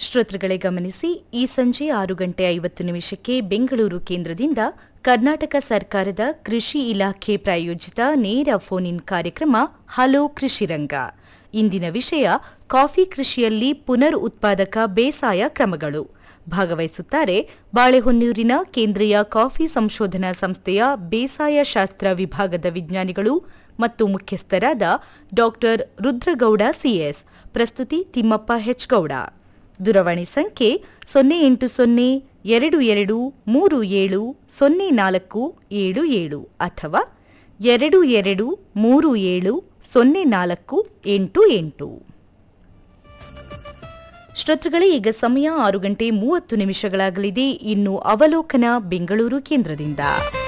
ಶ್ರೋತೃಗಳೇ ಗಮನಿಸಿ ಈ ಸಂಜೆ ಆರು ಗಂಟೆ ಐವತ್ತು ನಿಮಿಷಕ್ಕೆ ಬೆಂಗಳೂರು ಕೇಂದ್ರದಿಂದ ಕರ್ನಾಟಕ ಸರ್ಕಾರದ ಕೃಷಿ ಇಲಾಖೆ ಪ್ರಾಯೋಜಿತ ನೇರ ಫೋನ್ ಇನ್ ಕಾರ್ಯಕ್ರಮ ಹಲೋ ಕೃಷಿರಂಗ ಇಂದಿನ ವಿಷಯ ಕಾಫಿ ಕೃಷಿಯಲ್ಲಿ ಪುನರ್ ಉತ್ಪಾದಕ ಬೇಸಾಯ ಕ್ರಮಗಳು ಭಾಗವಹಿಸುತ್ತಾರೆ ಬಾಳೆಹೊನ್ನೂರಿನ ಕೇಂದ್ರೀಯ ಕಾಫಿ ಸಂಶೋಧನಾ ಸಂಸ್ಥೆಯ ಬೇಸಾಯ ಶಾಸ್ತ್ರ ವಿಭಾಗದ ವಿಜ್ಞಾನಿಗಳು ಮತ್ತು ಮುಖ್ಯಸ್ಥರಾದ ಡಾ ರುದ್ರಗೌಡ ಸಿಎಸ್ ಪ್ರಸ್ತುತಿ ತಿಮ್ಮಪ್ಪ ಹೆಚ್ಗೌಡ ದೂರವಾಣಿ ಸಂಖ್ಯೆ ಸೊನ್ನೆ ಎಂಟು ಸೊನ್ನೆ ಎರಡು ಎರಡು ಮೂರು ಏಳು ಸೊನ್ನೆ ನಾಲ್ಕು ಏಳು ಏಳು ಅಥವಾ ಎರಡು ಎರಡು ಮೂರು ಏಳು ಸೊನ್ನೆ ನಾಲ್ಕು ಎಂಟು ಎಂಟು ಶ್ರೋತೃಗಳೇ ಈಗ ಸಮಯ ಆರು ಗಂಟೆ ಮೂವತ್ತು ನಿಮಿಷಗಳಾಗಲಿದೆ ಇನ್ನು ಅವಲೋಕನ ಬೆಂಗಳೂರು ಕೇಂದ್ರದಿಂದ